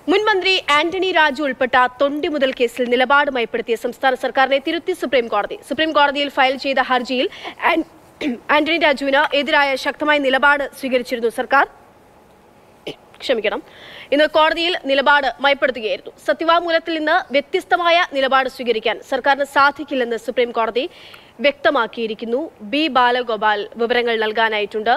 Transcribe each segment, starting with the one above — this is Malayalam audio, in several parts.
മുൻ മന്ത്രി ആന്റണി രാജു ഉൾപ്പെട്ട തൊണ്ടി മുതൽ കേസിൽ നിലപാട് മയപ്പെടുത്തിയ സംസ്ഥാന സർക്കാരിനെ തിരുത്തി സുപ്രീം കോടതി സുപ്രീം കോടതിയിൽ ഫയൽ ചെയ്ത ഹർജിയിൽ ആൻ- ആന്റണി രാജുവിന് എതിരായ ശക്തമായ നിലപാട് സ്വീകരിച്ചിരുന്നു സർക്കാർ ക്ഷമിക്കണം ഇന്ന് കോടതിയിൽ നിലപാട് മയപ്പെടുത്തുകയായിരുന്നു സത്യവാങ്മൂലത്തിൽ നിന്ന് വ്യത്യസ്തമായ നിലപാട് സ്വീകരിക്കാൻ സർക്കാരിന് സാധിക്കില്ലെന്ന് സുപ്രീം കോടതി വ്യക്തമാക്കിയിരിക്കുന്നു ബി ബാലഗോപാൽ വിവരങ്ങൾ നൽകാനായിട്ടുണ്ട്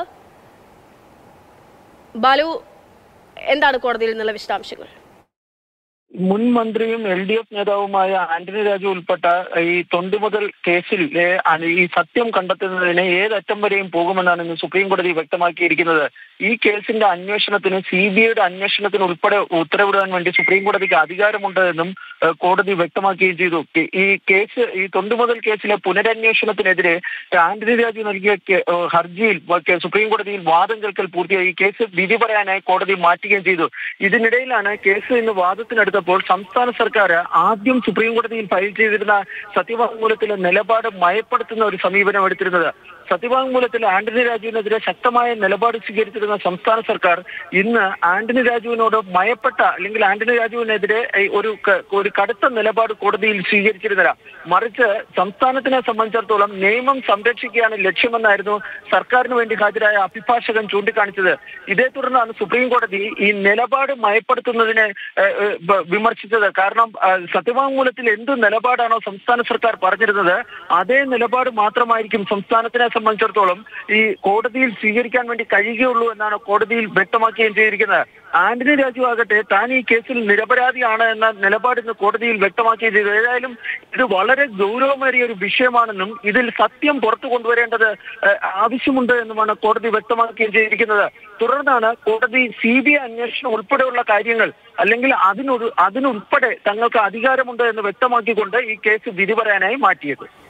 ബാലു എന്താണ് കോടതിയിൽ നിന്നുള്ള വിശദാംശങ്ങൾ മുൻ മന്ത്രിയും എൽ ഡി എഫ് നേതാവുമായ ആന്റണി രാജു ഉൾപ്പെട്ട ഈ തൊണ്ടിമുതൽ കേസിൽ ഏ, അ- ഈ സത്യം കണ്ടെത്തുന്നതിന് ഏതറ്റം വരെയും പോകുമെന്നാണ് ഇന്ന് സുപ്രീം കോടതി വ്യക്തമാക്കിയിരിക്കുന്നത് ഈ കേസിന്റെ അന്വേഷണത്തിന് സി ബി ഐയുടെ അന്വേഷണത്തിന് ഉൾപ്പെടെ ഉത്തരവിടാൻ വേണ്ടി സുപ്രീം കോടതിക്ക് അധികാരമുണ്ട് എന്നും ഏ, കോടതി വ്യക്തമാക്കുകയും ചെയ്തു ഈ- ഈ കേസ് ഈ തൊണ്ടുമുതൽ കേസിലെ പുനരന്വേഷണത്തിനെതിരെ ആന്റണി രാജു നൽകിയ കെ- ഏ, ഹർജിയിൽ വ- കെ- സുപ്രീം കോടതിയിൽ വാദം കേൾക്കൽ പൂർത്തിയായി ഈ കേസ് വിധി പറയാനായി കോടതി മാറ്റുകയും ചെയ്തു ഇതിനിടയിലാണ് കേസ് ഇന്ന് വാദത്തിനെടുത്തപ്പോൾ സംസ്ഥാന സർക്കാർ ആദ്യം സുപ്രീം കോടതിയിൽ ഫയൽ ചെയ്തിരുന്ന സത്യവാങ്മൂലത്തിലെ നിലപാട് മയപ്പെടുത്തുന്ന ഒരു സമീപനം എടുത്തിരുന്നത് സത്യവാങ്മൂലത്തിൽ ആന്റണി രാജുവിനെതിരെ ശക്തമായ നിലപാട് സ്വീകരിച്ചിരുന്ന സംസ്ഥാന സർക്കാർ ഇന്ന് ആന്റണി രാജുവിനോട് മയപ്പെട്ട അല്ലെങ്കിൽ ആന്റണി രാജുവിനെതിരെ ഏ, ഒരു ക- ഒരു കടുത്ത നിലപാട് കോടതിയിൽ സ്വീകരിച്ചിരുന്നില്ല മറിച്ച് സംസ്ഥാനത്തിനെ സംബന്ധിച്ചിടത്തോളം നിയമം സംരക്ഷിക്കുകയാണ് ലക്ഷ്യമെന്നായിരുന്നു സർക്കാരിന് വേണ്ടി ഹാജരായ അഭിഭാഷകൻ ചൂണ്ടിക്കാണിച്ചത് ഇതേ തുടർന്നാണ് സുപ്രീം കോടതി ഈ നിലപാട് മയപ്പെടുത്തുന്നതിനെ ഏ, ഏ, ബ- വിമർശിച്ചത് കാരണം ആ, സത്യവാങ്മൂലത്തിൽ എന്ത് നിലപാടാണോ സംസ്ഥാന സർക്കാർ പറഞ്ഞിരുന്നത് അതേ നിലപാട് മാത്രമായിരിക്കും സംസ്ഥാനത്തിനെ സംബന്ധിച്ചിടത്തോളം ഈ കോടതിയിൽ സ്വീകരിക്കാൻ വേണ്ടി കഴിയുകയുള്ളൂ എന്നാണ് കോടതിയിൽ വ്യക്തമാക്കുകയും ചെയ്തിരിക്കുന്നത് ആന്റണി രാജു ആകട്ടെ താൻ ഈ കേസിൽ നിരപരാധിയാണ് എന്ന നിലപാട് ഇന്ന് കോടതിയിൽ വ്യക്തമാക്കുകയും ചെയ്തു ഏതായാലും ഇത് വളരെ ഗൗരവമേറിയ ഒരു വിഷയമാണെന്നും ഇതിൽ സത്യം പുറത്തു കൊണ്ടുവരേണ്ടത് ഏഹ്, ആവശ്യമുണ്ട് എന്നുമാണ് കോടതി വ്യക്തമാക്കുകയും ചെയ്തിരിക്കുന്നത് തുടർന്നാണ് കോടതി സി ബി ഐ അന്വേഷണം ഉൾപ്പെടെയുള്ള കാര്യങ്ങൾ അല്ലെങ്കിൽ അതിനൊരു അതിനുൾപ്പെടെ തങ്ങൾക്ക് അധികാരമുണ്ട് എന്ന് വ്യക്തമാക്കിക്കൊണ്ട് ഈ കേസ് വിധി പറയാനായി മാറ്റിയത്